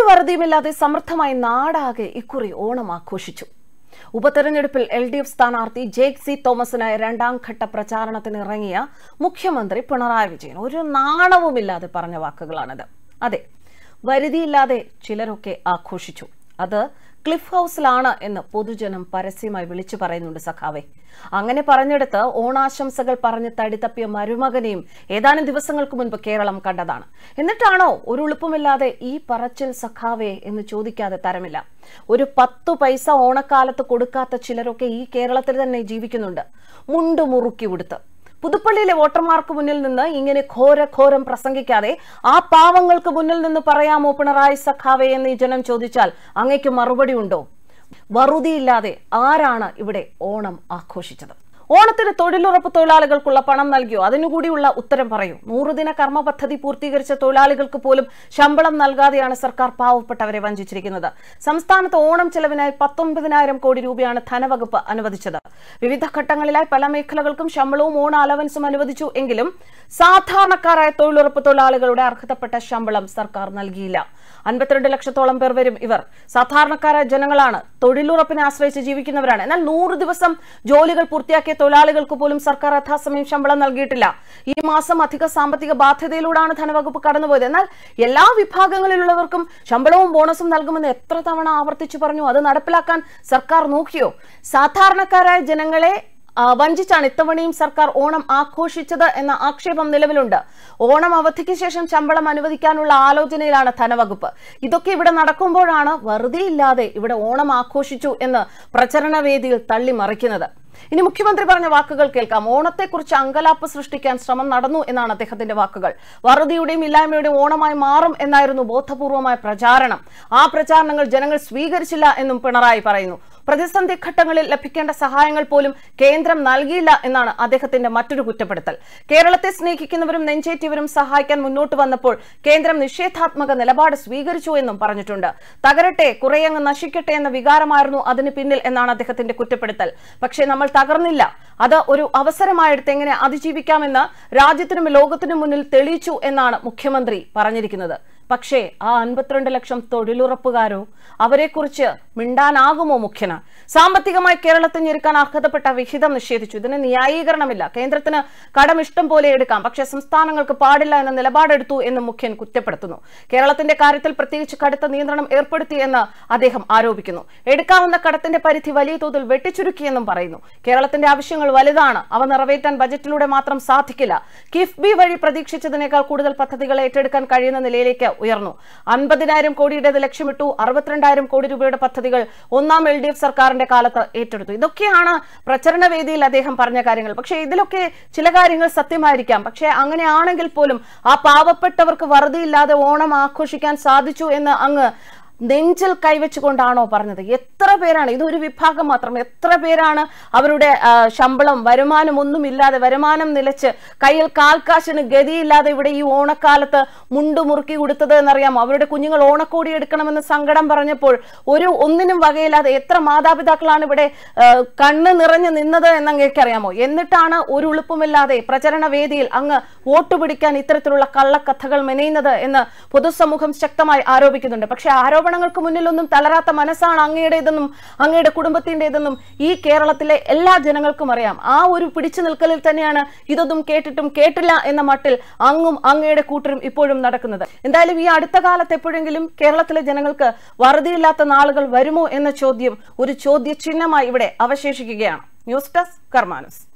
വറുതിയുമില്ലാതെ സമൃദ്ധമായി നാടാകെ ഇക്കുറി ഓണം ആഘോഷിച്ചു ഉപതെരഞ്ഞെടുപ്പിൽ എൽ ഡി എഫ് സ്ഥാനാർത്ഥി ജേക്ക് സി തോമസിനായി രണ്ടാം ഘട്ട പ്രചാരണത്തിന് ഇറങ്ങിയ മുഖ്യമന്ത്രി പിണറായി വിജയൻ ഒരു നാണവുമില്ലാതെ പറഞ്ഞ വാക്കുകളാണിത് അതെ വരുതിയില്ലാതെ ചിലരൊക്കെ ആഘോഷിച്ചു അത് ക്ലിഫ് ഹൗസിലാണ് എന്ന് പൊതുജനം പരസ്യമായി വിളിച്ചു പറയുന്നുണ്ട് സഖാവെ അങ്ങനെ പറഞ്ഞെടുത്ത് ഓണാശംസകൾ പറഞ്ഞ് തടിതപ്പിയ മരുമകനെയും ഏതാനും ദിവസങ്ങൾക്ക് മുൻപ് കേരളം കണ്ടതാണ് എന്നിട്ടാണോ ഒരു ഉളുപ്പുമില്ലാതെ ഈ പറച്ചിൽ സഖാവേ എന്ന് ചോദിക്കാതെ തരമില്ല ഒരു പത്തു പൈസ ഓണക്കാലത്ത് കൊടുക്കാത്ത ചിലരൊക്കെ ഈ കേരളത്തിൽ തന്നെ ജീവിക്കുന്നുണ്ട് മുണ്ടു മുറുക്കി ഉടുത്ത് പുതുപ്പള്ളിയിലെ വോട്ടർമാർക്ക് മുന്നിൽ നിന്ന് ഇങ്ങനെ ഘോര ഘോരം പ്രസംഗിക്കാതെ ആ പാവങ്ങൾക്ക് മുന്നിൽ നിന്ന് പറയാമോ പിണറായി സഖാവേ എന്ന് ഈ ജനം ചോദിച്ചാൽ അങ്ങയ്ക്ക് മറുപടി ഉണ്ടോ വറുതിയില്ലാതെ ആരാണ് ഇവിടെ ഓണം ആഘോഷിച്ചത് ഓണത്തിന് തൊഴിലുറപ്പ് തൊഴിലാളികൾക്കുള്ള പണം നൽകിയോ അതിനുകൂടിയുള്ള ഉത്തരം പറയൂ നൂറുദിന കർമ്മ പദ്ധതി പൂർത്തീകരിച്ച തൊഴിലാളികൾക്ക് പോലും ശമ്പളം നൽകാതെയാണ് സർക്കാർ പാവപ്പെട്ടവരെ വഞ്ചിച്ചിരിക്കുന്നത് സംസ്ഥാനത്ത് ഓണം ചെലവിനായി പത്തൊൻപതിനായിരം കോടി രൂപയാണ് ധനവകുപ്പ് അനുവദിച്ചത് വിവിധ ഘട്ടങ്ങളിലായി പല മേഖലകൾക്കും ശമ്പളവും ഓണ അലവൻസും അനുവദിച്ചു എങ്കിലും സാധാരണക്കാരായ തൊഴിലുറപ്പ് തൊഴിലാളികളുടെ അർഹതപ്പെട്ട ശമ്പളം സർക്കാർ നൽകിയില്ല അൻപത്തിരണ്ട് ലക്ഷത്തോളം പേർ വരും ഇവർ സാധാരണക്കാരായ ജനങ്ങളാണ് തൊഴിലുറപ്പിനെ ആശ്രയിച്ച് ജീവിക്കുന്നവരാണ് എന്നാൽ നൂറ് ദിവസം ജോലികൾ പൂർത്തിയാക്കിയ തൊഴിലാളികൾക്ക് പോലും സർക്കാർ യഥാസമയം ശമ്പളം നൽകിയിട്ടില്ല ഈ മാസം അധിക സാമ്പത്തിക ബാധ്യതയിലൂടെയാണ് ധനവകുപ്പ് കടന്നുപോയത് എന്നാൽ എല്ലാ വിഭാഗങ്ങളിലുള്ളവർക്കും ശമ്പളവും ബോണസും നൽകുമെന്ന് എത്ര തവണ ആവർത്തിച്ചു പറഞ്ഞു അത് നടപ്പിലാക്കാൻ സർക്കാർ നോക്കിയോ സാധാരണക്കാരായ ജനങ്ങളെ ആ, വഞ്ചിച്ചാണ് ഇത്തവണയും സർക്കാർ ഓണം ആഘോഷിച്ചത് എന്ന ആക്ഷേപം നിലവിലുണ്ട് ഓണം അവധിക്ക് ശേഷം ശമ്പളം അനുവദിക്കാനുള്ള ആലോചനയിലാണ് ധനവകുപ്പ് ഇതൊക്കെ ഇവിടെ നടക്കുമ്പോഴാണ് വെറുതെയില്ലാതെ ഇവിടെ ഓണം ആഘോഷിച്ചു എന്ന് പ്രചരണ വേദിയിൽ തള്ളിമറിക്കുന്നത് ഇനി മുഖ്യമന്ത്രി പറഞ്ഞ വാക്കുകൾ കേൾക്കാം ഓണത്തെക്കുറിച്ച് അങ്കലാപ്പ് സൃഷ്ടിക്കാൻ ശ്രമം നടന്നു എന്നാണ് അദ്ദേഹത്തിന്റെ വാക്കുകൾ വറുതിയുടെയും ഇല്ലായ്മയുടെയും ഓണമായി മാറും എന്നായിരുന്നു ബോധപൂർവമായ പ്രചാരണം ആ പ്രചാരണങ്ങൾ ജനങ്ങൾ സ്വീകരിച്ചില്ല എന്നും പിണറായി പറയുന്നു പ്രതിസന്ധി ഘട്ടങ്ങളിൽ ലഭിക്കേണ്ട സഹായങ്ങൾ പോലും കേന്ദ്രം നൽകിയില്ല എന്നാണ് അദ്ദേഹത്തിന്റെ മറ്റൊരു കുറ്റപ്പെടുത്തൽ കേരളത്തെ സ്നേഹിക്കുന്നവരും നെഞ്ചേറ്റിയവരും സഹായിക്കാൻ മുന്നോട്ട് വന്നപ്പോൾ കേന്ദ്രം നിഷേധാത്മക നിലപാട് സ്വീകരിച്ചു എന്നും പറഞ്ഞിട്ടുണ്ട് തകരട്ടെ കുറേയങ്ങ് നശിക്കട്ടെ എന്ന വികാരമായിരുന്നു അതിന് പിന്നിൽ എന്നാണ് അദ്ദേഹത്തിന്റെ കുറ്റപ്പെടുത്തൽ പക്ഷേ നമ്മൾ തകർന്നില്ല അത് ഒരു അവസരമായെടുത്ത് എങ്ങനെ അതിജീവിക്കാമെന്ന് രാജ്യത്തിനും ലോകത്തിനും മുന്നിൽ തെളിയിച്ചു എന്നാണ് മുഖ്യമന്ത്രി പറഞ്ഞിരിക്കുന്നത് പക്ഷേ ആ അൻപത്തിരണ്ട് ലക്ഷം തൊഴിലുറപ്പുകാരോ അവരെക്കുറിച്ച് മിണ്ടാനാകുമോ മുഖ്യന് സാമ്പത്തികമായി കേരളത്തെ ഞെരുക്കാൻ അർഹതപ്പെട്ട വിഹിതം നിഷേധിച്ചു ഇതിന് ന്യായീകരണമില്ല കേന്ദ്രത്തിന് കടം ഇഷ്ടം പോലെ എടുക്കാം പക്ഷേ സംസ്ഥാനങ്ങൾക്ക് പാടില്ല എന്ന നിലപാടെടുത്തു എന്ന് മുഖ്യൻ കുറ്റപ്പെടുത്തുന്നു കേരളത്തിന്റെ കാര്യത്തിൽ പ്രത്യേകിച്ച് കടുത്ത നിയന്ത്രണം ഏർപ്പെടുത്തി എന്ന് അദ്ദേഹം ആരോപിക്കുന്നു എടുക്കാവുന്ന കടത്തിന്റെ പരിധി വലിയ തോതിൽ വെട്ടിച്ചുരുക്കിയെന്നും പറയുന്നു കേരളത്തിന്റെ ആവശ്യങ്ങൾ വലുതാണ് അവ നിറവേറ്റാൻ ബജറ്റിലൂടെ മാത്രം സാധിക്കില്ല കിഫ്ബി വഴി പ്രതീക്ഷിച്ചതിനേക്കാൾ കൂടുതൽ പദ്ധതികൾ ഏറ്റെടുക്കാൻ കഴിയുന്ന നിലയിലേക്ക് ഉയർന്നു അൻപതിനായിരം കോടിയുടേത് ലക്ഷ്യമിട്ടു അറുപത്തിരണ്ടായിരം കോടി രൂപയുടെ പദ്ധതികൾ ഒന്നാം എൽ ഡി എഫ് സർക്കാരിന്റെ കാലത്ത് ഏറ്റെടുത്തു ഇതൊക്കെയാണ് പ്രചരണ വേദിയിൽ അദ്ദേഹം പറഞ്ഞ കാര്യങ്ങൾ പക്ഷേ ഇതിലൊക്കെ ചില കാര്യങ്ങൾ സത്യമായിരിക്കാം പക്ഷേ അങ്ങനെയാണെങ്കിൽ പോലും ആ പാവപ്പെട്ടവർക്ക് വറുതിയില്ലാതെ ഓണം ആഘോഷിക്കാൻ സാധിച്ചു എന്ന് അങ്ങ് നെഞ്ചിൽ കൈവച്ചുകൊണ്ടാണോ പറഞ്ഞത് എത്ര പേരാണ് ഇതൊരു വിഭാഗം മാത്രം എത്ര പേരാണ് അവരുടെ ആ, ശമ്പളം വരുമാനം ഒന്നുമില്ലാതെ വരുമാനം നിലച്ച് കയ്യിൽ കാൽക്കാശിന് ഗതിയില്ലാതെ ഇവിടെ ഈ ഓണക്കാലത്ത് മുണ്ടു മുറുക്കി കൊടുത്തത് എന്നറിയാമോ അവരുടെ കുഞ്ഞുങ്ങൾ ഓണക്കോടി എടുക്കണമെന്ന് സങ്കടം പറഞ്ഞപ്പോൾ ഒരു ഒന്നിനും വകയില്ലാതെ എത്ര മാതാപിതാക്കളാണ് ഇവിടെ ആ, കണ്ണ് നിറഞ്ഞു നിന്നത് എന്നങ്ങേക്ക് അറിയാമോ എന്നിട്ടാണ് ഒരു ഉളുപ്പുമില്ലാതെ പ്രചരണ വേദിയിൽ അങ്ങ് വോട്ട് പിടിക്കാൻ ഇത്തരത്തിലുള്ള കള്ളക്കഥകൾ മെനയുന്നത് എന്ന് പൊതുസമൂഹം ശക്തമായി ആരോപിക്കുന്നുണ്ട് പക്ഷേ ആരോപണങ്ങൾക്ക് മുന്നിലൊന്നും തളരാത്ത മനസ്സാണ് അങ്ങയുടേതെന്നും അങ്ങയുടെ കുടുംബത്തിൻ്റെതെന്നും ഈ കേരളത്തിലെ എല്ലാ ജനങ്ങൾക്കും അറിയാം ആ ഒരു പിടിച്ചു നിൽക്കലിൽ തന്നെയാണ് ഇതൊന്നും കേട്ടിട്ടും കേട്ടില്ല എന്ന മട്ടിൽ അങ്ങും അങ്ങയുടെ കൂട്ടരും ഇപ്പോഴും നടക്കുന്നത് എന്തായാലും ഈ അടുത്ത കാലത്ത് എപ്പോഴെങ്കിലും കേരളത്തിലെ ജനങ്ങൾക്ക് വറുതിയില്ലാത്ത നാളുകൾ വരുമോ എന്ന ചോദ്യം ഒരു ചോദ്യചിഹ്നമായി ഇവിടെ അവശേഷിക്കുകയാണ് ന്യൂസ് ഡെസ്ക് കർമാനസ്